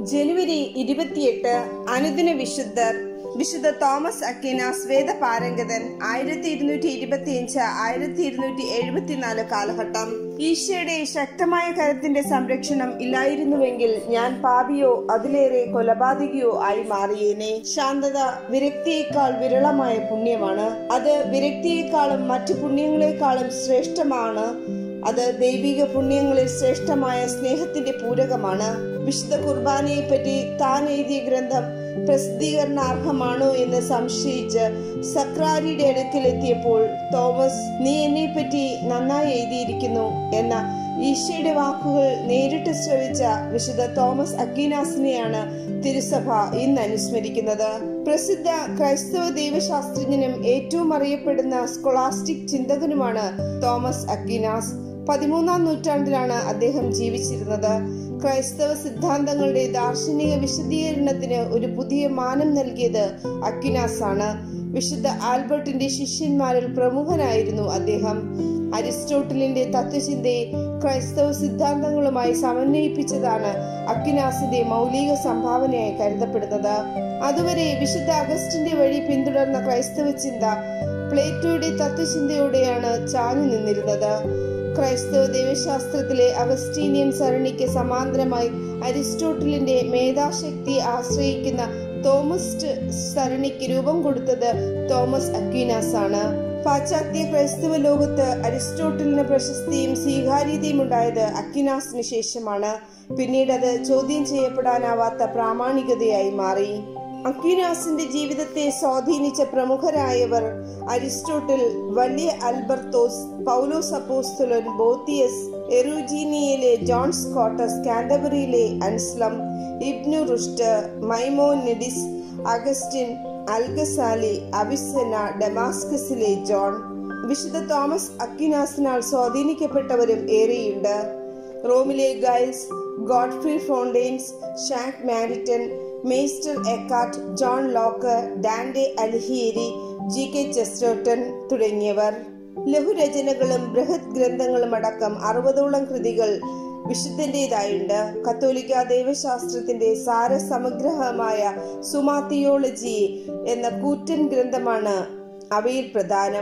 ജനുവരി ഇരുപത്തിയെട്ട് അനുദിന വിശുദ്ധർ വിശുദ്ധ തോമസ് അക്കിനാസ് വേദപാരംഗതൻ ആയിരത്തി ഇരുന്നൂറ്റി ഇരുപത്തിയഞ്ച് ആയിരത്തി ഇരുന്നൂറ്റി എഴുപത്തിനാല് കാലഘട്ടം ഈശോയുടെ ശക്തമായ കരത്തിന്റെ സംരക്ഷണം ഇല്ലായിരുന്നുവെങ്കിൽ ഞാൻ പാപിയോ അതിലേറെ കൊലപാതകിയോ ആയി മാറിയേനെ ശാന്തത വിരക്തിയേക്കാൾ വിരളമായ പുണ്യമാണ് അത് വിരക്തിയേക്കാളും മറ്റു പുണ്യങ്ങളെക്കാളും ശ്രേഷ്ഠമാണ് അത് ദൈവിക പുണ്യങ്ങളിൽ ശ്രേഷ്ഠമായ സ്നേഹത്തിന്റെ പൂരകമാണ് വിശുദ്ധ കുർബാനയെ പറ്റി താൻ എഴുതിയ ഗ്രന്ഥം പ്രസിദ്ധീകരണാർഹമാണോ എന്ന് സംശയിച്ച് സക്രാരിയുടെ അടുക്കലെത്തിയപ്പോൾ തോമസ് നീ എന്നെ പറ്റി നന്നായി എഴുതിയിരിക്കുന്നു എന്ന ഈശോയുടെ വാക്കുകൾ നേരിട്ട് ശ്രവിച്ച വിശുദ്ധ തോമസ് അക്കീനാസിനെയാണ് തിരുസഭ ഇന്ന് അനുസ്മരിക്കുന്നത് പ്രസിദ്ധ ക്രൈസ്തവ ദൈവശാസ്ത്രജ്ഞനും ഏറ്റവും അറിയപ്പെടുന്ന സ്കൊളാസ്റ്റിക് ചിന്തകനുമാണ് തോമസ് അക്കീനാസ് പതിമൂന്നാം നൂറ്റാണ്ടിലാണ് അദ്ദേഹം ജീവിച്ചിരുന്നത് ക്രൈസ്തവ സിദ്ധാന്തങ്ങളുടെ ദാർശനിക വിശദീകരണത്തിന് ഒരു പുതിയ മാനം നൽകിയത് അക്വിനാസ് ആണ് വിശുദ്ധ ആൽബർട്ടിന്റെ ശിഷ്യന്മാരിൽ പ്രമുഖനായിരുന്നു അദ്ദേഹം അരിസ്റ്റോട്ടലിന്റെ തത്വചിന്തയെ ക്രൈസ്തവ സിദ്ധാന്തങ്ങളുമായി സമന്വയിപ്പിച്ചതാണ് അക്വിനാസിന്റെ മൗലിക സംഭാവനയായി കരുതപ്പെടുന്നത് അതുവരെ വിശുദ്ധ അഗസ്റ്റിന്റെ വഴി പിന്തുടർന്ന ക്രൈസ്തവ ചിന്ത പ്ലേറ്റോയുടെ തത്വചിന്തയോടെയാണ് ചാഞ്ഞു നിന്നിരുന്നത് ക്രൈസ്തവ ദൈവശാസ്ത്രത്തിലെ അഗസ്റ്റീനിയൻ സരണിക്ക് സമാന്തരമായി അരിസ്റ്റോട്ടലിന്റെ മേധാശക്തി ആശ്രയിക്കുന്ന തോമസ് സരണിക്ക് രൂപം കൊടുത്തത് തോമസ് അക്വീനാസ് ആണ് പാശ്ചാത്യ ക്രൈസ്തവ ലോകത്ത് അരിസ്റ്റോട്ടലിന് പ്രശസ്തിയും സ്വീകാര്യതയും ഉണ്ടായത് അക്വിനാസിന് ശേഷമാണ് പിന്നീട് അത് ചോദ്യം ചെയ്യപ്പെടാനാവാത്ത പ്രാമാണികതയായി മാറി അക്വിനാസിന്റെ ജീവിതത്തെ സ്വാധീനിച്ച പ്രമുഖരായവർ അരിസ്റ്റോട്ടിൽ വലിയ അൽബർത്തോസ് പൗലോസ് അപ്പോസ്തുലൻ ബോത്തിയസ് എറൂജീനിയയിലെ ജോൺ സ്കോട്ടസ് കാൻഡബറിയിലെ Anselm Ibn Rushd Maimonides Augustine Alghazali Avicenna ഡമാസ്കസിലെ ജോൺ വിശുദ്ധ തോമസ് അക്വിനാസിനാൽ സ്വാധീനിക്കപ്പെട്ടവരും ഏറെയുണ്ട് റോമിലെ Giles Godfrey Fontaines Jacques Maritain Meister Eckhart John Locke Dante Alighieri G K Chesterton തുടങ്ങിയവർ ലഘുരചനകളും ബൃഹത് ഗ്രന്ഥങ്ങളും അടക്കം അറുപതോളം കൃതികൾ വിശുദ്ധന്റേതായുണ്ട് കത്തോലിക്ക ദൈവശാസ്ത്രത്തിന്റെ സാരസമഗ്രഹമായ സുമാത്തിയോളജി എന്ന കൂറ്റൻ ഗ്രന്ഥമാണ് അവയിൽ പ്രധാനം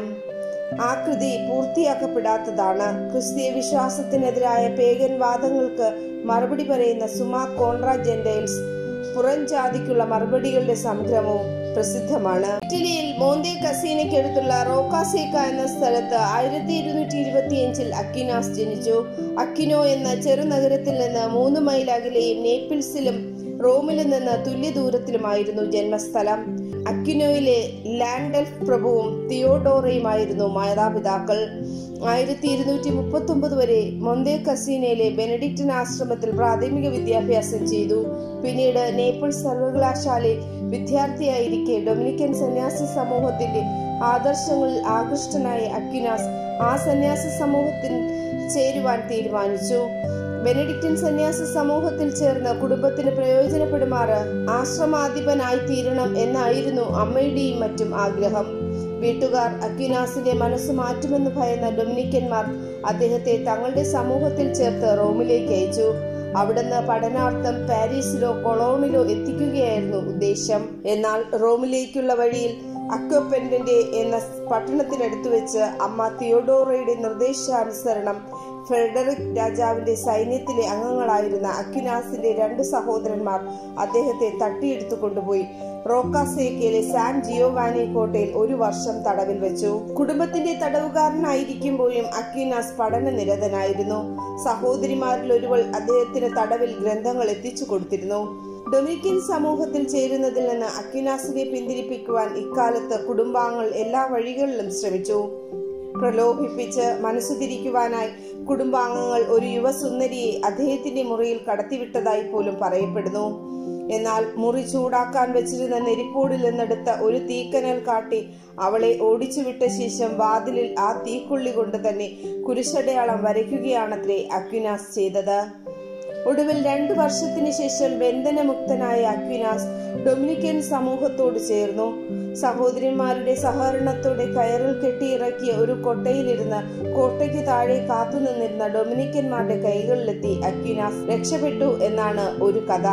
ആ കൃതി പൂർത്തിയാക്കപ്പെടാത്തതാണ് ക്രിസ്തീയ വിശ്വാസത്തിനെതിരായ പേഗൻ വാദങ്ങൾക്ക് മറുപടി പറയുന്ന സുമാ കോൺട്രാ ജെൻഡൈൽസ് പുറം ജാതിക്കുള്ള മറുപടികളുടെ സംഗ്രഹവും പ്രസിദ്ധമാണ് ഇറ്റലിയിൽ മോന്തെ കസീനയ്ക്കടുത്തുള്ള റോക്കാസേക്ക എന്ന സ്ഥലത്ത് ആയിരത്തി ഇരുന്നൂറ്റി ഇരുപത്തിയഞ്ചിൽ അക്കിനാസ് ജനിച്ചു അക്കിനോ എന്ന ചെറുനഗരത്തിൽ നിന്ന് മൂന്ന് മൈൽ അകലെയും നേപ്പിൾസിലും റോമിൽ നിന്ന് തുല്യ ദൂരത്തിലുമായിരുന്നു ജന്മസ്ഥലം അക്കിനോയിലെ ലാൻഡൽഫ് പ്രഭുവും തിയോഡോറയുമായിരുന്നു മാതാപിതാക്കൾ ആയിരത്തി ഇരുന്നൂറ്റി മുപ്പത്തി ഒമ്പത് വരെ മൊന്തേ കസീനയിലെ ബെനഡിക്റ്റൻ ആശ്രമത്തിൽ പ്രാഥമിക വിദ്യാഭ്യാസം ചെയ്തു പിന്നീട് നേപ്പിൾസ് സർവകലാശാലയിൽ വിദ്യാർത്ഥിയായിരിക്കെ ഡൊമിനിക്കൻ സന്യാസി സമൂഹത്തിന്റെ ആദർശങ്ങളിൽ ആകൃഷ്ടനായ അക്വിനാസ് ആ സന്യാസ സമൂഹത്തിൽ ചേരുവാൻ തീരുമാനിച്ചു ബെനഡിക്റ്റൻ സന്യാസ സമൂഹത്തിൽ ചേർന്ന് കുടുംബത്തിന് പ്രയോജനപ്പെടുമാറ് ആശ്രമാധിപനായി തീരണം എന്നായിരുന്നു അമ്മയുടെയും മറ്റും ആഗ്രഹം വീട്ടുകാർ അക്വിനാസിന്റെ മനസ്സ് മാറ്റുമെന്ന് ഭയന്ന ഡൊമിനിക്കന്മാർ അദ്ദേഹത്തെ തങ്ങളുടെ സമൂഹത്തിൽ ചേർത്ത് റോമിലേക്ക് അയച്ചു അവിടുന്ന് പഠനാർത്ഥം പാരീസിലോ കൊളോണിലോ എത്തിക്കുകയായിരുന്നു ഉദ്ദേശം എന്നാൽ റോമിലേക്കുള്ള വഴിയിൽ അക്വപെൻഡന്റ് എന്ന പട്ടണത്തിനടുത്ത് വെച്ച് അമ്മ തിയോഡോറയുടെ നിർദ്ദേശാനുസരണം ഫെഡറിക് രാജാവിന്റെ സൈന്യത്തിലെ അംഗങ്ങളായിരുന്ന അക്വിനാസിന്റെ രണ്ട് സഹോദരന്മാർ അദ്ദേഹത്തെ തട്ടിയെടുത്തു കൊണ്ടുപോയി റോക്കാസേക്കയിലെ സാൻ ജിയോവാനി കോട്ടയിൽ ഒരു വർഷം തടവിൽ വെച്ചു കുടുംബത്തിന്റെ തടവുകാരനായിരിക്കുമ്പോഴും അക്വിനാസ് പഠനനിരതനായിരുന്നു സഹോദരിമാരിൽ ഒരുവൾ അദ്ദേഹത്തിന് തടവിൽ ഗ്രന്ഥങ്ങൾ എത്തിച്ചു കൊടുത്തിരുന്നു ഡൊമിനിക്കൻ സമൂഹത്തിൽ ചേരുന്നതിൽ നിന്ന് അക്വിനാസിനെ പിന്തിരിപ്പിക്കുവാൻ ഇക്കാലത്ത് കുടുംബാംഗങ്ങൾ എല്ലാ വഴികളിലും ശ്രമിച്ചു പ്രലോഭിപ്പിച്ച് മനസ്സു തിരിക്കുവാനായി കുടുംബാംഗങ്ങൾ ഒരു യുവസുന്ദരിയെ അദ്ദേഹത്തിന്റെ മുറിയിൽ കടത്തിവിട്ടതായി പോലും പറയപ്പെടുന്നു എന്നാൽ മുറി ചൂടാക്കാൻ വെച്ചിരുന്ന നെരിപ്പോടിൽ നിന്നെടുത്ത ഒരു തീക്കനൽ കാട്ടി അവളെ ഓടിച്ചുവിട്ട ശേഷം വാതിലിൽ ആ തീക്കൊള്ളി കൊണ്ട് തന്നെ കുരിശടയാളം വരയ്ക്കുകയാണത്രേ അക്വിനാസ് ചെയ്തത് ഒടുവിൽ രണ്ടു വർഷത്തിന് ശേഷം ബന്ധനമുക്തനായ അക്വിനാസ് ഡൊമിനിക്കൻ സമൂഹത്തോട് ചേർന്നു സഹോദരിമാരുടെ സഹകരണത്തോടെ കയറിൽ കെട്ടിയിറക്കിയ ഒരു കൊട്ടയിലിരുന്ന് കോട്ടയ്ക്ക് താഴെ കാത്തുനിന്നിരുന്ന ഡൊമിനിക്കന്മാരുടെ കൈകളിലെത്തി അക്വിനാസ് രക്ഷപ്പെട്ടു എന്നാണ് ഒരു കഥ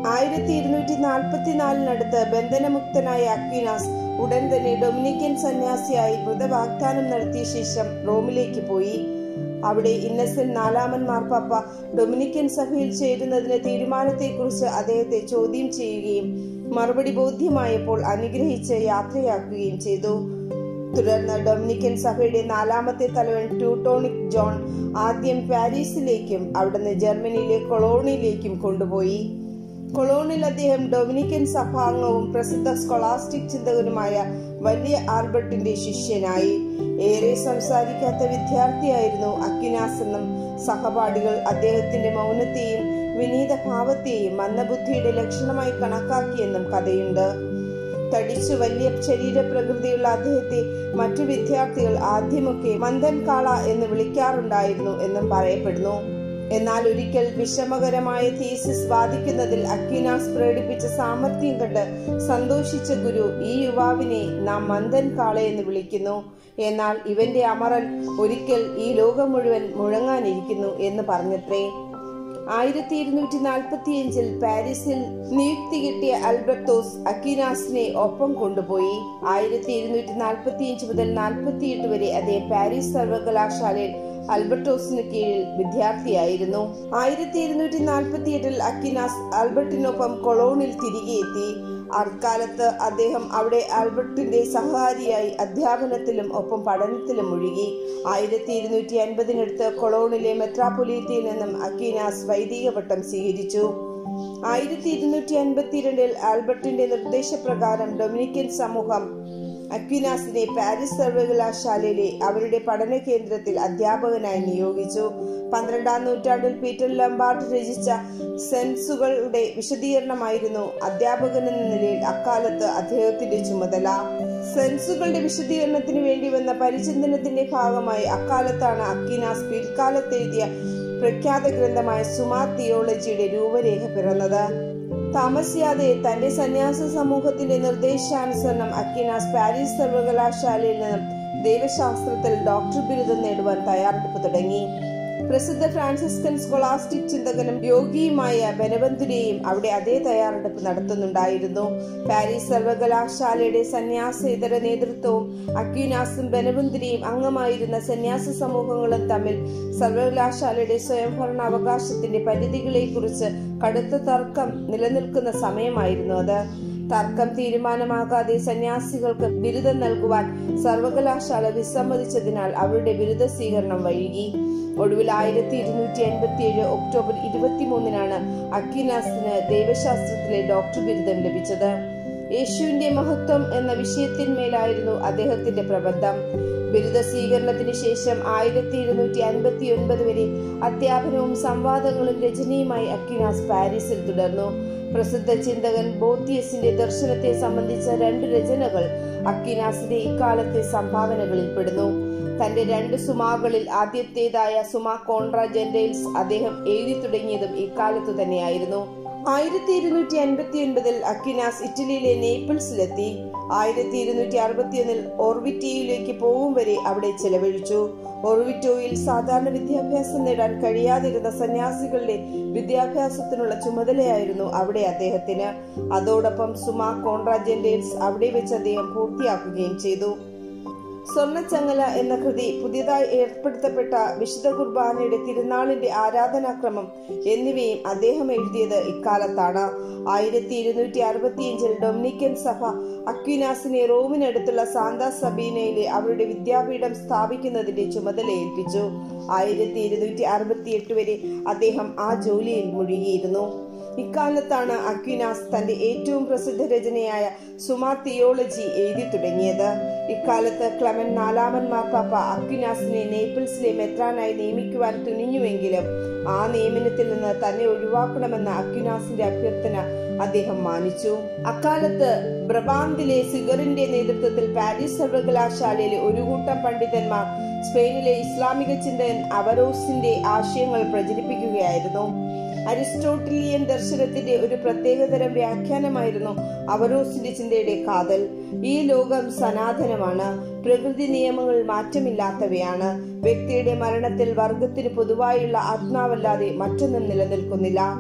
ആയിരത്തി ഇരുന്നൂറ്റി നാൽപ്പത്തിനാലിനടുത്ത് ബന്ധനമുക്തനായ അക്വിനാസ് ഉടൻ തന്നെ ഡൊമിനിക്കൻ സന്യാസിയായി വ്രതവാഗ്ദാനം നടത്തിയ ശേഷം റോമിലേക്ക് പോയി അവിടെ ഇന്നസെന്റ് നാലാമൻ മാർപ്പാപ്പ ഡൊമിനിക്കൻ സഭയിൽ ചേരുന്നതിന് തീരുമാനത്തെക്കുറിച്ച് അദ്ദേഹത്തെ ചോദ്യം ചെയ്യുകയും മറുപടി ബോധ്യമായപ്പോൾ അനുഗ്രഹിച്ച് യാത്രയാക്കുകയും ചെയ്തു തുടർന്ന് ഡൊമിനിക്കൻ സഭയുടെ നാലാമത്തെ തലവൻ ട്യൂട്ടോണിക് ജോൺ ആദ്യം പാരീസിലേക്കും അവിടുന്ന് ജർമ്മനിയിലെ കൊളോണിയിലേക്കും കൊണ്ടുപോയി കൊളോണിൽ അദ്ദേഹം ഡൊമിനിക്കൻ സഭാംഗവും പ്രസിദ്ധ സ്കോളാസ്റ്റിക് ചിന്തകനുമായ വലിയ ആൽബർട്ടിന്റെ ശിഷ്യനായി ഏറെ സംസാരിക്കാത്ത വിദ്യാർത്ഥിയായിരുന്നു അക്കിനാസ് എന്നും സഹപാഠികൾ അദ്ദേഹത്തിന്റെ മൗനത്തെയും വിനീത ഭാവത്തെയും മന്ദബുദ്ധിയുടെ ലക്ഷണമായി കണക്കാക്കിയെന്നും കഥയുണ്ട് തടിച്ചു വലിയ ശരീരപ്രകൃതിയുള്ള അദ്ദേഹത്തെ മറ്റു വിദ്യാർത്ഥികൾ ആദ്യമൊക്കെ മന്ദൻ കാള എന്ന് വിളിക്കാറുണ്ടായിരുന്നു എന്നും പറയപ്പെടുന്നു എന്നാൽ ഒരിക്കൽ വിഷമകരമായ തീസിസ് വാദിക്കുന്നതിൽ അക്വിനാസ് പ്രകടിപ്പിച്ച സാമർഥ്യം കണ്ട് സന്തോഷിച്ച ഗുരു ഈ യുവാവിനെ നാം മന്ദൻ കാള എന്ന് വിളിക്കുന്നു എന്നാൽ ഇവന്റെ അമറൻ ഒരിക്കൽ ഈ ലോകം മുഴുവൻ മുഴങ്ങാനിരിക്കുന്നു എന്ന് പറഞ്ഞത്രേ ആയിരത്തി ഇരുന്നൂറ്റി നാൽപ്പത്തിയഞ്ചിൽ പാരീസിൽ നിയുക്തി കിട്ടിയ അൽബർട്ടോസ് അക്വിനാസിനെ ഒപ്പം കൊണ്ടുപോയി ആയിരത്തി ഇരുന്നൂറ്റി നാൽപ്പത്തിയഞ്ച് മുതൽ നാൽപ്പത്തിയെട്ട് വരെ അദ്ദേഹം പാരീസ് സർവകലാശാലയിൽ അൽബർട്ടോസിന് കീഴിൽ വിദ്യാർത്ഥിയായിരുന്നു ആയിരത്തി ഇരുന്നൂറ്റി നാൽപ്പത്തി എട്ടിൽ അക്കിനാസ് ആൽബർട്ടിനൊപ്പം കൊളോണിൽ തിരികെ എത്തി അക്കാലത്ത് അദ്ദേഹം അവിടെ ആൽബർട്ടിന്റെ സഹകാരിയായി അധ്യാപനത്തിലും ഒപ്പം പഠനത്തിലും മുഴുകി ആയിരത്തി ഇരുന്നൂറ്റി അൻപതിനടുത്ത് കൊളോണിലെ മെത്രാപൊലീത്തയിൽ നിന്നും അക്കീനാസ് വൈദിക പട്ടം സ്വീകരിച്ചു ആയിരത്തി ഇരുന്നൂറ്റി അൻപത്തിരണ്ടിൽ ആൽബർട്ടിന്റെ നിർദ്ദേശപ്രകാരം ഡൊമിനിക്കൻ സമൂഹം അക്വിനാസിനെ പാരീസ് സർവകലാശാലയിലെ അവരുടെ പഠന കേന്ദ്രത്തിൽ അധ്യാപകനായി നിയോഗിച്ചു പന്ത്രണ്ടാം നൂറ്റാണ്ടിൽ പീറ്റർ ലംബാർഡ് രചിച്ച സെൻസുകളുടെ വിശദീകരണമായിരുന്നു അധ്യാപകൻ എന്ന നിലയിൽ അക്കാലത്ത് അദ്ദേഹത്തിന്റെ ചുമതല സെൻസുകളുടെ വിശദീകരണത്തിന് വേണ്ടി വന്ന പരിചിന്തനത്തിന്റെ ഭാഗമായി അക്കാലത്താണ് അക്കിനാസ് പിൽക്കാലത്ത് എഴുതിയ പ്രഖ്യാത ഗ്രന്ഥമായ സുമാ തിയോളജിയുടെ രൂപരേഖ പിറന്നത് താമസിയാതെ തന്റെ സന്യാസ സമൂഹത്തിന്റെ നിർദ്ദേശാനുസരണം അക്കിനാസ് പാരീസ് സർവകലാശാലയിൽ നിന്നും ദൈവശാസ്ത്രത്തിൽ ഡോക്ടർ ബിരുദം നേടുവാൻ തയ്യാറെടുപ്പ് തുടങ്ങി പ്രസിദ്ധ ഫ്രാൻസിസ്കൻ സ്കോളാസ്റ്റിക് ചിന്തകനും യോഗിയുമായ ബനബന്ധുരെയും അവിടെ അതേ തയ്യാറെടുപ്പ് നടത്തുന്നുണ്ടായിരുന്നു പാരീസ് സർവകലാശാലയുടെ സന്യാസേതര നേതൃത്വവും അക്യൂനാസും ബനബന്ധുരെയും അംഗമായിരുന്ന സന്യാസ സമൂഹങ്ങളും തമ്മിൽ സർവകലാശാലയുടെ സ്വയംഭരണ അവകാശത്തിന്റെ പരിധികളെക്കുറിച്ച് കടുത്ത തർക്കം നിലനിൽക്കുന്ന സമയമായിരുന്നു അത് തർക്കം തീരുമാനമാകാതെ സന്യാസികൾക്ക് ബിരുദം നൽകുവാൻ സർവകലാശാല വിസമ്മതിച്ചതിനാൽ അവരുടെ ബിരുദ സ്വീകരണം വൈകി ഒടുവിൽ ആയിരത്തി ഇരുന്നൂറ്റി എൺപത്തി ഏഴ് ഒക്ടോബർ ഇരുപത്തിമൂന്നിനാണ് അക്വിനാസിന് ദൈവശാസ്ത്രത്തിലെ ഡോക്ടർ ബിരുദം ലഭിച്ചത് യേശുവിന്റെ മഹത്വം എന്ന വിഷയത്തിന്മേലായിരുന്നു അദ്ദേഹത്തിന്റെ പ്രബന്ധം ബിരുദ സ്വീകരണത്തിന് ശേഷം ആയിരത്തി ഇരുന്നൂറ്റി അൻപത്തി ഒൻപത് വരെ അധ്യാപനവും സംവാദങ്ങളും രചനയുമായി അക്വിനാസ് പാരീസിൽ തുടർന്നു പ്രസിദ്ധ ചിന്തകൻ ബോത്തിയസിന്റെ ദർശനത്തെ സംബന്ധിച്ച രണ്ട് രചനകൾ അക്വിനാസിന്റെ ഇക്കാലത്തെ സംഭാവനകളിൽ പെടുന്നു തന്റെ രണ്ട് സുമാകളിൽ ആദ്യത്തേതായ സുമാ കോൺട്ര ജെന്റൈൽസ് അദ്ദേഹം എഴുതി തുടങ്ങിയതും ഇക്കാലത്തു തന്നെയായിരുന്നു ആയിരത്തി ഇരുന്നൂറ്റി അൻപത്തി ഒൻപതിൽ അക്വിനാസ് ഇറ്റലിയിലെ നേപ്പിൾസിലെത്തി ആയിരത്തി ഇരുന്നൂറ്റി അറുപത്തിയൊന്നിൽ ഓർവിറ്റിയിലേക്ക് പോകും വരെ അവിടെ ചെലവഴിച്ചു ഓർവിറ്റോയിൽ സാധാരണ വിദ്യാഭ്യാസം നേടാൻ കഴിയാതിരുന്ന സന്യാസികളുടെ വിദ്യാഭ്യാസത്തിനുള്ള ചുമതലയായിരുന്നു അവിടെ അദ്ദേഹത്തിന് അതോടൊപ്പം സുമാ കോൺട്രാജെന്റേൽസ് അവിടെ വെച്ച് അദ്ദേഹം പൂർത്തിയാക്കുകയും ചെയ്തു സ്വർണ്ണച്ചങ്ങല എന്ന കൃതി പുതിയതായി ഏർപ്പെടുത്തപ്പെട്ട വിശുദ്ധ കുർബാനയുടെ തിരുനാളിന്റെ ആരാധനാക്രമം എന്നിവയും അദ്ദേഹം എഴുതിയത് ഇക്കാലത്താണ് ആയിരത്തി ഇരുന്നൂറ്റി അറുപത്തിയഞ്ചിൽ ഡൊമിനിക്കൻ സഭ അക്വിനാസിനെ റോമിനടുത്തുള്ള സാന്താ സബീനയിലെ അവരുടെ വിദ്യാപീഠം സ്ഥാപിക്കുന്നതിന്റെ ചുമതല ഏൽപ്പിച്ചു ആയിരത്തി ഇരുന്നൂറ്റി അറുപത്തി എട്ട് വരെ അദ്ദേഹം ആ ജോലിയിൽ മുഴുകിയിരുന്നു ഇക്കാലത്താണ് അക്വിനാസ് തന്റെ ഏറ്റവും പ്രസിദ്ധ രചനയായ സുമാ തിയോളജി എഴുതി തുടങ്ങിയത് ഇക്കാലത്ത് ക്ലമൻ നാലാമൻ മാർപ്പാപ്പ അക്വിനാസിനെ നേപ്പിൾസിലെ മെത്രാനായി നിയമിക്കുവാൻ തുനിഞ്ഞുവെങ്കിലും ആ നിയമനത്തിൽ നിന്ന് തന്നെ ഒഴിവാക്കണമെന്ന അക്വിനാസിന്റെ അഭ്യർത്ഥന അദ്ദേഹം മാനിച്ചു അക്കാലത്ത് ബ്രബാന്തിലെ സിഗറിന്റെ നേതൃത്വത്തിൽ പാരീസ് സർവകലാശാലയിലെ ഒരു കൂട്ടം പണ്ഡിതന്മാർ സ്പെയിനിലെ ഇസ്ലാമിക ചിന്തകൻ അവരോസിന്റെ ആശയങ്ങൾ പ്രചരിപ്പിക്കുകയായിരുന്നു അരിസ്റ്റോട്ടിലിയൻ ദർശനത്തിന്റെ ഒരു പ്രത്യേകതരം വ്യാഖ്യാനമായിരുന്നു അവരോസിന്റെ ചിന്തയുടെ കാതൽ ഈ ലോകം സനാതനമാണ് പ്രകൃതി നിയമങ്ങൾ മാറ്റമില്ലാത്തവയാണ് വ്യക്തിയുടെ മരണത്തിൽ വർഗത്തിന് പൊതുവായുള്ള ആത്മാവല്ലാതെ മറ്റൊന്നും നിലനിൽക്കുന്നില്ല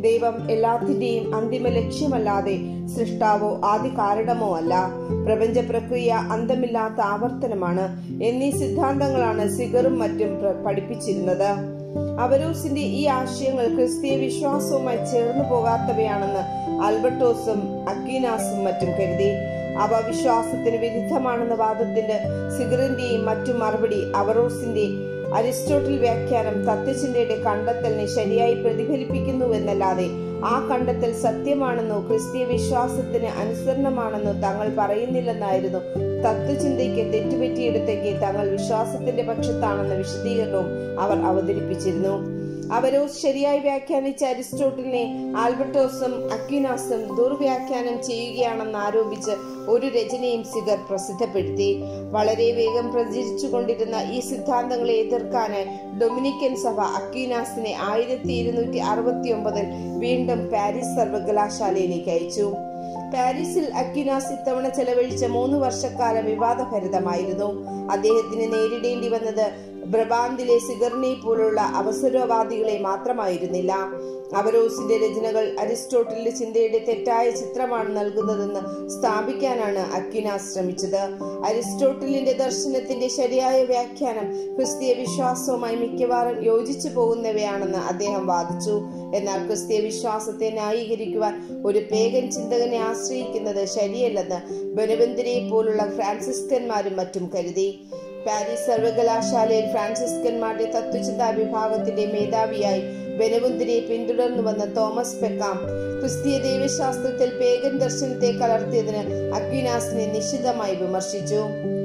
ദൈവം എല്ലാത്തിന്റെയും അന്തിമ ലക്ഷ്യമല്ലാതെ സൃഷ്ടാവോ ആദ്യ കാരണമോ അല്ല പ്രപഞ്ച പ്രക്രിയ അന്തമില്ലാത്ത ആവർത്തനമാണ് എന്നീ സിദ്ധാന്തങ്ങളാണ് സിഗറും മറ്റും പ്ര- പഠിപ്പിച്ചിരുന്നത് അവരോസിന്റെ ഈ ആശയങ്ങൾ ക്രിസ്തീയ വിശ്വാസവുമായി ചേർന്നു പോകാത്തവയാണെന്ന് ആൽബർട്ടോസും അക്കീനാസും മറ്റും കരുതി അവ വിശ്വാസത്തിന് വിരുദ്ധമാണെന്ന വാദത്തിന്റെ സിഗറിന്റെയും മറ്റും മറുപടി അവറോസിന്റെ അരിസ്റ്റോട്ടിൽ വ്യാഖ്യാനം തത്വചിന്തയുടെ കണ്ടെത്തലിനെ ശരിയായി പ്രതിഫലിപ്പിക്കുന്നുവെന്നല്ലാതെ ആ കണ്ടെത്തൽ സത്യമാണെന്നോ ക്രിസ്തീയ വിശ്വാസത്തിന് അനുസരണമാണെന്നോ തങ്ങൾ പറയുന്നില്ലെന്നായിരുന്നു തത്വചിന്തയ്ക്ക് തെറ്റുപറ്റിയെടുത്തേക്ക് തങ്ങൾ വിശ്വാസത്തിന്റെ പക്ഷത്താണെന്ന വിശദീകരണവും അവർ അവതരിപ്പിച്ചിരുന്നു അവരോസ് ശരിയായി വ്യാഖ്യാനിച്ച അരിസ്റ്റോട്ടലിനെ ആൽബർട്ടോസും അക്വിനാസും ദുർവ്യാഖ്യാനം ചെയ്യുകയാണെന്ന് ആരോപിച്ച് ഒരു രചനയും സിഗർ പ്രസിദ്ധപ്പെടുത്തി വളരെ വേഗം പ്രചരിച്ചുകൊണ്ടിരുന്ന ഈ സിദ്ധാന്തങ്ങളെ എതിർക്കാനായി ഡൊമിനിക്കൻ സഭ അക്വിനാസിനെ ആയിരത്തി ഇരുന്നൂറ്റി അറുപത്തി ഒമ്പതിൽ വീണ്ടും പാരീസ് സർവകലാശാലയിലേക്ക് അയച്ചു പാരീസിൽ അക്വിനാസ് ഇത്തവണ ചെലവഴിച്ച മൂന്ന് വർഷക്കാലം വിവാദഭരിതമായിരുന്നു അദ്ദേഹത്തിന് നേരിടേണ്ടി വന്നത് ബ്രബാന്തിലെ സിഗർനെ പോലുള്ള അവസരവാദികളെ മാത്രമായിരുന്നില്ല അവരോസിന്റെ രചനകൾ അരിസ്റ്റോട്ടലിന്റെ ചിന്തയുടെ തെറ്റായ ചിത്രമാണ് നൽകുന്നതെന്ന് സ്ഥാപിക്കാനാണ് അക്വിനാസ് ശ്രമിച്ചത് അരിസ്റ്റോട്ടലിന്റെ ദർശനത്തിന്റെ ശരിയായ വ്യാഖ്യാനം ക്രിസ്തീയ വിശ്വാസവുമായി മിക്കവാറും യോജിച്ചു പോകുന്നവയാണെന്ന് അദ്ദേഹം വാദിച്ചു എന്നാൽ ക്രിസ്തീയ വിശ്വാസത്തെ ന്യായീകരിക്കുവാൻ ഒരു പേഗൻ ചിന്തകനെ ആശ്രയിക്കുന്നത് ശരിയല്ലെന്ന് ബനബന്തിനെ പോലുള്ള ഫ്രാൻസിസ്കന്മാരും മറ്റും കരുതി പാരീസ് സർവകലാശാലയിൽ ഫ്രാൻസിസ്കന്മാരുടെ തത്വചിന്താ വിഭാഗത്തിന്റെ മേധാവിയായി ബനബുന്തിനെ പിന്തുടർന്നു വന്ന തോമസ് പെക്കാം ക്രിസ്തീയ ദൈവശാസ്ത്രത്തിൽ പേഗൻ ദർശനത്തെ കലർത്തിയതിന് അക്വിനാസിനെ നിശിതമായി വിമർശിച്ചു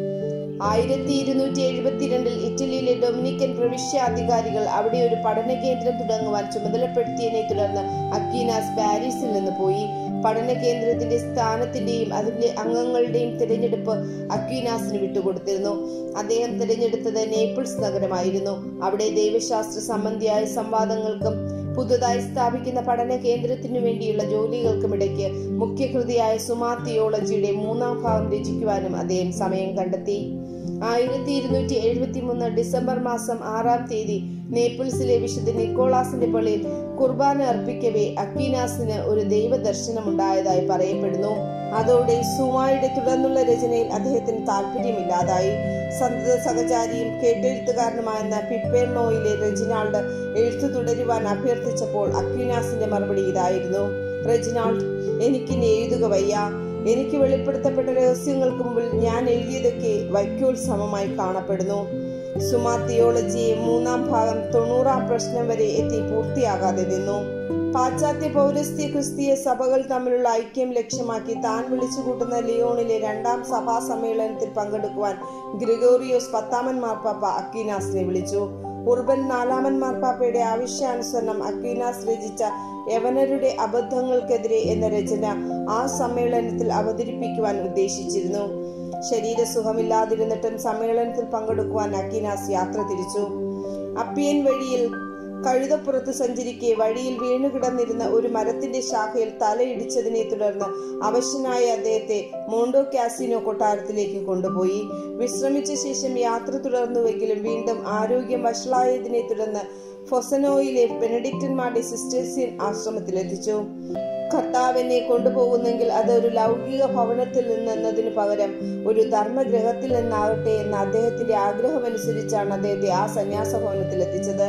ആയിരത്തി ഇരുന്നൂറ്റി എഴുപത്തിരണ്ടിൽ ഇറ്റലിയിലെ ഡൊമിനിക്കൻ പ്രവിശ്യാധികാരികൾ അവിടെ ഒരു പഠന കേന്ദ്രം തുടങ്ങുവാൻ ചുമതലപ്പെടുത്തിയതിനെ തുടർന്ന് അക്വീനാസ് പാരീസിൽ നിന്ന് പോയി പഠന കേന്ദ്രത്തിന്റെ സ്ഥാനത്തിന്റെയും അതിന്റെ അംഗങ്ങളുടെയും തിരഞ്ഞെടുപ്പ് അക്വീനാസിന് വിട്ടുകൊടുത്തിരുന്നു അദ്ദേഹം തിരഞ്ഞെടുത്തത് നേപ്പിൾസ് നഗരമായിരുന്നു അവിടെ ദൈവശാസ്ത്ര സംബന്ധിയായ സംവാദങ്ങൾക്കും പുതുതായി സ്ഥാപിക്കുന്ന പഠന കേന്ദ്രത്തിനു വേണ്ടിയുള്ള ജോലികൾക്കുമിടയ്ക്ക് മുഖ്യകൃതിയായ സുമാ തിയോളജിയുടെ മൂന്നാം ഭാഗം രചിക്കുവാനും അദ്ദേഹം സമയം കണ്ടെത്തി ആയിരത്തി ഇരുന്നൂറ്റി എഴുപത്തി മൂന്ന് ഡിസംബർ മാസം ആറാം തീയതി നേപ്പിൾസിലെ വിശുദ്ധ നിക്കോളാസിന്റെ പള്ളിയിൽ കുർബാന അർപ്പിക്കവേ അക്വീനാസിന് ഒരു ദൈവദർശനം ഉണ്ടായതായി പറയപ്പെടുന്നു അതോടെ സുമായുടെ തുടർന്നുള്ള രചനയിൽ അദ്ദേഹത്തിന് താല്പര്യമില്ലാതായി സന്തത സഹചാരിയും കേട്ടെഴുത്തുകാരനുമായിരുന്ന പിപ്പേർണോയിലെ റെജിനാൾഡ് എഴുത്തു തുടരുവാൻ അഭ്യർത്ഥിച്ചപ്പോൾ അക്വീനാസിന്റെ മറുപടി ഇതായിരുന്നു റെജിനാൾഡ് എനിക്കിനി എഴുതുക വയ്യ എനിക്ക് വെളിപ്പെടുത്തപ്പെട്ട രഹസ്യങ്ങൾക്ക് മുമ്പിൽ ഞാൻ എഴുതിയതൊക്കെ വൈക്കോൽ സമമായി കാണപ്പെടുന്നു സുമാ തിയോളജിയെ മൂന്നാം ഭാഗം തൊണ്ണൂറാം പ്രശ്നം വരെ എത്തി പൂർത്തിയാകാതെ നിന്നു പാശ്ചാത്യ പൗരസ്ത്യ ക്രിസ്തീയ സഭകൾ തമ്മിലുള്ള ഐക്യം ലക്ഷ്യമാക്കി താൻ വിളിച്ചുകൂട്ടുന്ന ലിയോണിലെ രണ്ടാം സഭാ സമ്മേളനത്തിൽ പങ്കെടുക്കുവാൻ ഗ്രിഗോറിയോസ് പത്താമൻ മാർപ്പാപ്പ അക്വീനാസിനെ വിളിച്ചു ഉർബൻ നാലാമൻ മാർപ്പാപ്പയുടെ ആവശ്യാനുസരണം അക്വീനാസ് രചിച്ച യവനരുടെ അബദ്ധങ്ങൾക്കെതിരെ എന്ന രചന ആ സമ്മേളനത്തിൽ അവതരിപ്പിക്കുവാൻ ഉദ്ദേശിച്ചിരുന്നു ശരീര സുഖമില്ലാതിരുന്നിട്ടും സമ്മേളനത്തിൽ പങ്കെടുക്കുവാൻ അക്വീനാസ് യാത്ര തിരിച്ചു അപ്പിയൻ വഴിയിൽ കഴുതപ്പുറത്ത് സഞ്ചരിക്കെ വഴിയിൽ വീണുകിടന്നിരുന്ന ഒരു മരത്തിന്റെ ശാഖയിൽ തലയിടിച്ചതിനെ തുടർന്ന് അവശനായ അദ്ദേഹത്തെ മോണ്ടോ കാസിനോ കൊട്ടാരത്തിലേക്ക് കൊണ്ടുപോയി വിശ്രമിച്ച ശേഷം യാത്ര തുടർന്നുവെങ്കിലും വീണ്ടും ആരോഗ്യം വഷളായതിനെ തുടർന്ന് ഫൊസനോയിലെ ബെനഡിക്റ്റന്മാരുടെ സിസ്റ്റേഴ്സിയൻ ആശ്രമത്തിലെത്തിച്ചു കർത്താവിനെ കൊണ്ടുപോകുന്നെങ്കിൽ അത് ഒരു ലൗകിക ഭവനത്തിൽ നിന്നെന്നതിനു പകരം ഒരു ധർമ്മഗ്രഹത്തിൽ നിന്നാകട്ടെ എന്ന അദ്ദേഹത്തിന്റെ ആഗ്രഹമനുസരിച്ചാണ് അദ്ദേഹത്തെ ആ സന്യാസ ഭവനത്തിൽ എത്തിച്ചത്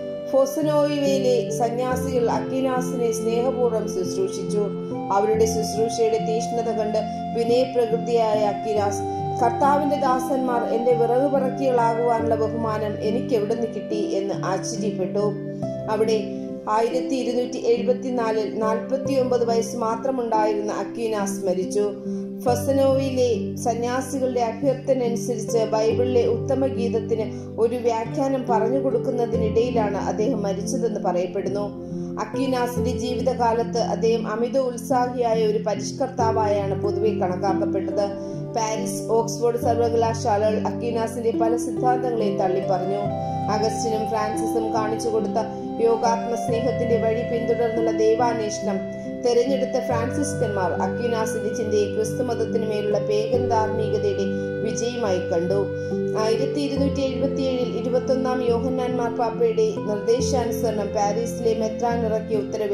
ഫൊസനോയിലെ സന്യാസികൾ അക്കിനാസിനെ സ്നേഹപൂർവ്വം ശുശ്രൂഷിച്ചു അവരുടെ ശുശ്രൂഷയുടെ തീഷ്ണത കണ്ട് വിനയപ്രകൃതിയായ അക്കിനാസ് കർത്താവിന്റെ ദാസന്മാർ എന്റെ വിറക് പറക്കികളാകുവാനുള്ള ബഹുമാനം എനിക്ക് എവിടെ നിന്ന് കിട്ടി എന്ന് ആശ്ചര്യപ്പെട്ടു അവിടെ ആയിരത്തി ഇരുന്നൂറ്റി എഴുപത്തിനാലിൽ നാൽപ്പത്തി ഒമ്പത് വയസ്സ് മാത്രമുണ്ടായിരുന്ന അക്വീനാസ് മരിച്ചു ഫസനോയിലെ സന്യാസികളുടെ അഭ്യർത്ഥന അനുസരിച്ച് ബൈബിളിലെ ഉത്തമ ഗീതത്തിന് ഒരു വ്യാഖ്യാനം പറഞ്ഞു കൊടുക്കുന്നതിനിടയിലാണ് അദ്ദേഹം മരിച്ചതെന്ന് പറയപ്പെടുന്നു അക്വീനാസിന്റെ ജീവിതകാലത്ത് അദ്ദേഹം അമിത ഉത്സാഹിയായ ഒരു പരിഷ്കർത്താവായാണ് പൊതുവെ കണക്കാക്കപ്പെട്ടത് പാരീസ് ഓക്സ്ഫോർഡ് സർവകലാശാലകൾ അക്വീനാസിന്റെ പല സിദ്ധാന്തങ്ങളെയും തള്ളിപ്പറഞ്ഞു അഗസ്റ്റിനും ഫ്രാൻസിസും കാണിച്ചു കൊടുത്ത യോഗാത്മ സ്നേഹത്തിന്റെ വഴി പിന്തുടർന്നുള്ള ദൈവാന്വേഷണം തെരഞ്ഞെടുത്ത ഫ്രാൻസിസ്കന്മാർ അക്വിനാസിന്റെ ചിന്തയെ ക്രിസ്തുമതത്തിനു മേലുള്ള പേഗൻ ധാർമ്മികതയുടെ വിജയമായി കണ്ടു ആയിരത്തി ഇരുന്നൂറ്റി എഴുപത്തി ഏഴിൽ ഇരുപത്തൊന്നാം യോഹന്നാൻ മാർപ്പാപ്പയുടെ നിർദ്ദേശാനുസരണം പാരീസിലെ മെത്രാൻ ഇറക്കിയ ഉത്തരവിൽ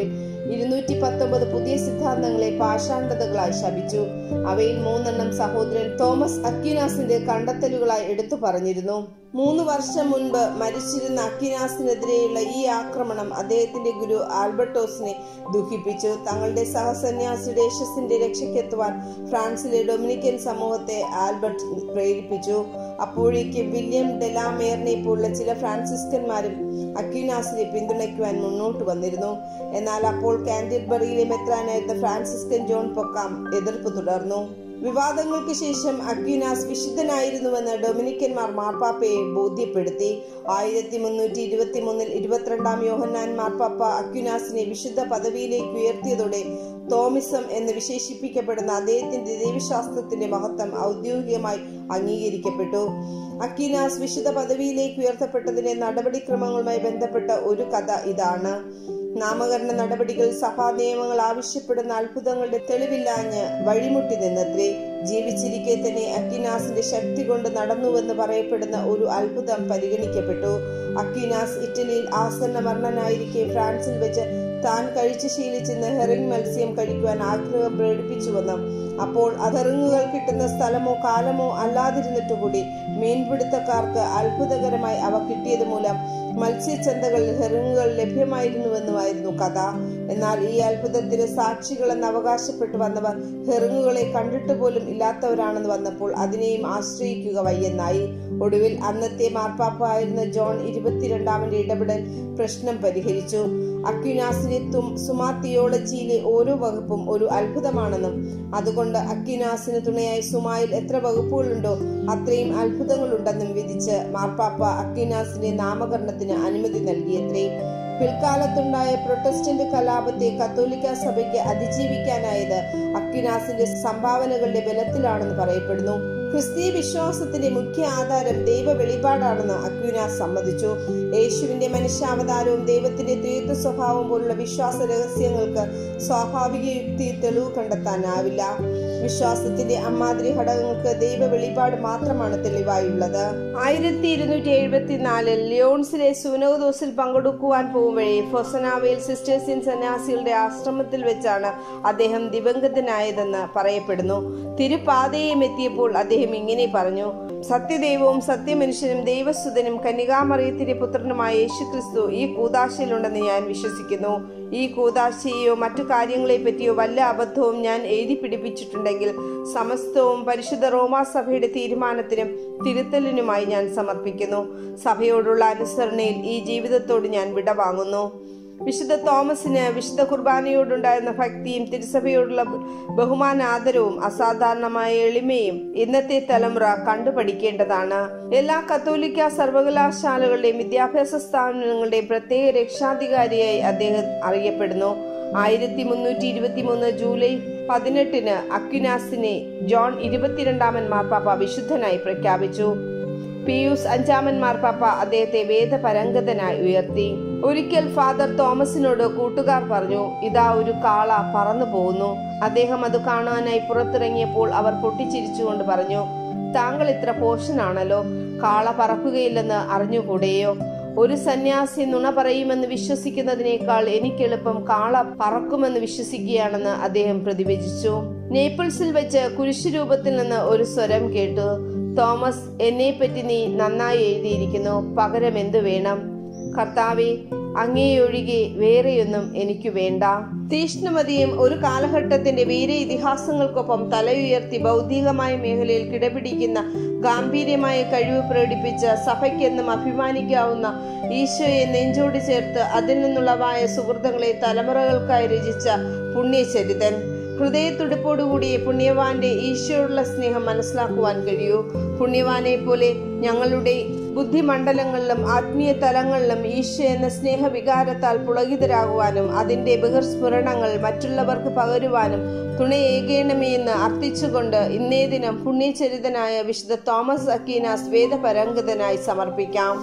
ഇരുന്നൂറ്റി പത്തൊമ്പത് പുതിയ സിദ്ധാന്തങ്ങളെ പാഷാണ്ഡതകളായി ശപിച്ചു അവയിൽ മൂന്നെണ്ണം സഹോദരൻ തോമസ് അക്യുനാസിന്റെ കണ്ടെത്തലുകളായി എടുത്തു പറഞ്ഞിരുന്നു മൂന്ന് വർഷം മുൻപ് മരിച്ചിരുന്ന അക്കിനാസിനെതിരെയുള്ള ഈ ആക്രമണം അദ്ദേഹത്തിന്റെ ഗുരു ആൽബർട്ടോസിനെ ദുഃഖിപ്പിച്ചു തങ്ങളുടെ സഹസന്യാസിയുടെ യശസ്സിന്റെ രക്ഷയ്ക്കെത്തുവാൻ ഫ്രാൻസിലെ ഡൊമിനിക്കൻ സമൂഹത്തെ ആൽബർട്ട് പ്രേരിപ്പിച്ചു അപ്പോഴേക്ക് വില്യം ഡെലാമേറിനെ പോലുള്ള ചില ഫ്രാൻസിസ്കന്മാരും അക്യുനാസിനെ പിന്തുണയ്ക്കുവാൻ മുന്നോട്ട് വന്നിരുന്നു എന്നാൽ അപ്പോൾ കാൻഡിൽബറിയിലെ മെത്രാനായിരുന്ന ഫ്രാൻസിസ്കൻ ജോൺ പൊക്കാം എതിർപ്പ് തുടർന്നു വിവാദങ്ങൾക്ക് ശേഷം അക്യുനാസ് വിശുദ്ധനായിരുന്നുവെന്ന് ഡൊമിനിക്കന്മാർ മാർപ്പാപ്പയെ ബോധ്യപ്പെടുത്തി ആയിരത്തി മുന്നൂറ്റി ഇരുപത്തി മൂന്നിൽ ഇരുപത്തിരണ്ടാം യോഹന്നാൻ മാർപ്പാപ്പ അക്യുനാസിനെ വിശുദ്ധ പദവിയിലേക്ക് ഉയർത്തിയതോടെ തോമിസം എന്ന് വിശേഷിപ്പിക്കപ്പെടുന്ന അദ്ദേഹത്തിന്റെ ദൈവശാസ്ത്രത്തിന്റെ മഹത്വം ഔദ്യോഗികമായി അംഗീകരിക്കപ്പെട്ടു അക്യുനാസ് വിശുദ്ധ പദവിയിലേക്ക് ഉയർത്തപ്പെട്ടതിന്റെ നടപടിക്രമങ്ങളുമായി ബന്ധപ്പെട്ട ഒരു കഥ ഇതാണ് നാമകരണ നടപടികൾ സഭാ നിയമങ്ങൾ ആവശ്യപ്പെടുന്ന അത്ഭുതങ്ങളുടെ തെളിവില്ലാഞ്ഞ് വഴിമുട്ടി നിന്നത്രേ ജീവിച്ചിരിക്കെ തന്നെ അക്വിനാസിന്റെ ശക്തി കൊണ്ട് നടന്നുവെന്ന് പറയപ്പെടുന്ന ഒരു അത്ഭുതം പരിഗണിക്കപ്പെട്ടു അക്വിനാസ് ഇറ്റലിയിൽ ആസന്ന മരണനായിരിക്കെ ഫ്രാൻസിൽ വെച്ച് താൻ കഴിച്ചു ശീലിച്ചെന്ന് ഹെറിംഗ് മത്സ്യം കഴിക്കുവാൻ ആഗ്രഹം പ്രകടിപ്പിച്ചുവെന്നും അപ്പോൾ അതെറിങ്ങുകൾ കിട്ടുന്ന സ്ഥലമോ കാലമോ അല്ലാതിരുന്നിട്ട് കൂടി മീൻപിടുത്തക്കാർക്ക് അത്ഭുതകരമായി അവ കിട്ടിയത് മൂലം മത്സ്യച്ചന്തകളിൽ ഹെറിങ്ങുകൾ ലഭ്യമായിരുന്നുവെന്നുമായിരുന്നു കഥ എന്നാൽ ഈ അത്ഭുതത്തിന് സാക്ഷികളെന്ന് അവകാശപ്പെട്ടു വന്നവർ ഹെറിങ്ങുകളെ കണ്ടിട്ട് പോലും ഇല്ലാത്തവരാണെന്ന് വന്നപ്പോൾ അതിനെയും ആശ്രയിക്കുക വയ്യെന്നായി ഒടുവിൽ അന്നത്തെ മാർപ്പാപ്പ ആയിരുന്ന ജോൺ ഇരുപത്തിരണ്ടാമന്റെ ഇടപെടൽ പ്രശ്നം പരിഹരിച്ചു അക്യുനാസിലെ സുമാ തിയോളജിയിലെ ഓരോ വകുപ്പും ഒരു അത്ഭുതമാണെന്നും അതുകൊണ്ട് അക്യുനാസിന് തുണയായി സുമായിൽ എത്ര വകുപ്പുകളുണ്ടോ അത്രയും അത്ഭുതങ്ങളുണ്ടെന്നും വിധിച്ച് മാർപ്പാപ്പ അക്യുനാസിന്റെ നാമകരണത്തിന് അനുമതി നൽകിയത്രേ പിൽക്കാലത്തുണ്ടായ പ്രൊട്ടസ്റ്റന്റ് കലാപത്തെ കത്തോലിക്ക സഭയ്ക്ക് അതിജീവിക്കാനായത് അക്വിനാസിന്റെ സംഭാവനകളുടെ ബലത്തിലാണെന്ന് പറയപ്പെടുന്നു ക്രിസ്തീയ വിശ്വാസത്തിന്റെ മുഖ്യ ആധാരം ദൈവ വെളിപാടാണെന്ന് അക്വിനാസ് സമ്മതിച്ചു യേശുവിന്റെ മനുഷ്യാവതാരവും ദൈവത്തിന്റെ ത്രിത്വ സ്വഭാവവും പോലുള്ള വിശ്വാസ രഹസ്യങ്ങൾക്ക് സ്വാഭാവിക യുക്തി തെളിവ് കണ്ടെത്താനാവില്ല വിശ്വാസത്തിന്റെ അമ്മാതിരി ഘടകങ്ങൾക്ക് ദൈവ വെളിപാട് മാത്രമാണ് തെളിവായുള്ളത് ആയിരത്തി ഇരുന്നൂറ്റി എഴുപത്തിനാലിൽ ലിയോൺസിലെ സൂനോദോസിൽ പങ്കെടുക്കുവാൻ പോകുമ്പോഴേ ഫൊസനാവയിൽ സിസ്റ്റേഴ്സിൻ സന്യാസികളുടെ ആശ്രമത്തിൽ വെച്ചാണ് അദ്ദേഹം ദിവംഗതനായതെന്ന് പറയപ്പെടുന്നു തിരുപാതയും എത്തിയപ്പോൾ അദ്ദേഹം ഇങ്ങനെ പറഞ്ഞു സത്യദൈവവും സത്യമനുഷ്യനും ദൈവസുതനും കന്യകാമറിയത്തിന്റെ പുത്രനുമായ യേശുക്രിസ്തു ഈ കൂതാശയിലുണ്ടെന്ന് ഞാൻ വിശ്വസിക്കുന്നു ഈ കൂതാശയെയോ മറ്റു കാര്യങ്ങളെ പറ്റിയോ വല്ല അബദ്ധവും ഞാൻ എഴുതി പിടിപ്പിച്ചിട്ടുണ്ടെങ്കിൽ സമസ്തവും പരിശുദ്ധ റോമാ സഭയുടെ തീരുമാനത്തിനും തിരുത്തലിനുമായി ഞാൻ സമർപ്പിക്കുന്നു സഭയോടുള്ള അനുസരണയിൽ ഈ ജീവിതത്തോട് ഞാൻ വിടവാങ്ങുന്നു വിശുദ്ധ തോമസിന് വിശുദ്ധ കുർബാനയോടുണ്ടായിരുന്ന ഭക്തിയും തിരുസഭയോടുള്ള ബഹുമാന ആദരവും അസാധാരണമായ എളിമയും ഇന്നത്തെ തലമുറ കണ്ടുപഠിക്കേണ്ടതാണ് എല്ലാ കത്തോലിക്ക സർവകലാശാലകളുടെയും വിദ്യാഭ്യാസ സ്ഥാപനങ്ങളുടെയും പ്രത്യേക രക്ഷാധികാരിയായി അദ്ദേഹം അറിയപ്പെടുന്നു ആയിരത്തി മുന്നൂറ്റി ഇരുപത്തി മൂന്ന് ജൂലൈ പതിനെട്ടിന് അക്യുനാസിനെ ജോൺ ഇരുപത്തിരണ്ടാമൻ മാർപ്പാപ്പ വിശുദ്ധനായി പ്രഖ്യാപിച്ചു പിയൂസ് അഞ്ചാമൻ മാർപ്പാപ്പ അദ്ദേഹത്തെ വേദപരംഗതനായി ഉയർത്തി ഒരിക്കൽ ഫാദർ തോമസിനോട് കൂട്ടുകാർ പറഞ്ഞു ഇതാ ഒരു കാള പറന്നു പോകുന്നു അദ്ദേഹം അത് കാണാനായി പുറത്തിറങ്ങിയപ്പോൾ അവർ പൊട്ടിച്ചിരിച്ചുകൊണ്ട് പറഞ്ഞു താങ്കൾ ഇത്ര പോഷനാണല്ലോ കാള പറക്കുകയില്ലെന്ന് അറിഞ്ഞുകൂടെയോ ഒരു സന്യാസി നുണ പറയുമെന്ന് വിശ്വസിക്കുന്നതിനേക്കാൾ എനിക്കെളുപ്പം കാള പറക്കുമെന്ന് വിശ്വസിക്കുകയാണെന്ന് അദ്ദേഹം പ്രതിവചിച്ചു നേപ്പിൾസിൽ വെച്ച് കുരിശുരൂപത്തിൽ നിന്ന് ഒരു സ്വരം കേട്ടു തോമസ് എന്നെ പറ്റി നീ നന്നായി എഴുതിയിരിക്കുന്നു പകരം എന്തു വേണം കർത്താവെ അങ്ങേയൊഴികെ വേറെയൊന്നും എനിക്ക് വേണ്ട തീഷ്ണമതിയും ഒരു കാലഘട്ടത്തിന്റെ വീര ഇതിഹാസങ്ങൾക്കൊപ്പം തലയുയർത്തി ഭൗതികമായ മേഖലയിൽ കിടപിടിക്കുന്ന ഗാംഭീര്യമായ കഴിവ് പ്രകടിപ്പിച്ച സഭയ്ക്കെന്നും അഭിമാനിക്കാവുന്ന ഈശോയെ നെഞ്ചോട് ചേർത്ത് അതിൽ നിന്നുള്ളവായ സുഹൃത്തുക്കളെ തലമുറകൾക്കായി രചിച്ച പുണ്യചരിതൻ ഹൃദയത്തുടിപ്പോടുകൂടിയ പുണ്യവാന്റെ ഈശോയുള്ള സ്നേഹം മനസ്സിലാക്കുവാൻ കഴിയൂ പുണ്യവാനെ പോലെ ഞങ്ങളുടെ ബുദ്ധിമണ്ഡലങ്ങളിലും ആത്മീയ തലങ്ങളിലും ഈശോ എന്ന സ്നേഹവികാരത്താൽ പുളകിതരാകുവാനും അതിന്റെ ബഹിർസ്ഫുരണങ്ങൾ മറ്റുള്ളവർക്ക് പകരുവാനും തുണയേകേണമേ എന്ന് അർത്ഥിച്ചുകൊണ്ട് ഇന്നേ ദിനം പുണ്യചരിതനായ വിശുദ്ധ തോമസ് അക്കീനാസ് വേദപരംഗതനായി സമർപ്പിക്കാം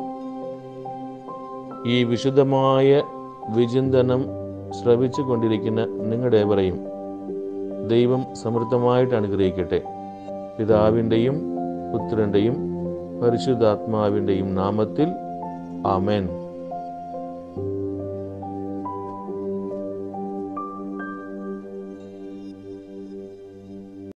ഈ വിശുദ്ധമായ വിചിന്തനം ശ്രവിച്ചു കൊണ്ടിരിക്കുന്ന നിങ്ങളുടെ ഏവരെയും ദൈവം സമൃദ്ധമായിട്ട് അനുഗ്രഹിക്കട്ടെ പിതാവിൻ്റെയും പുത്രൻ്റെയും പരിശുദ്ധാത്മാവിൻ്റെയും നാമത്തിൽ ആമേൻ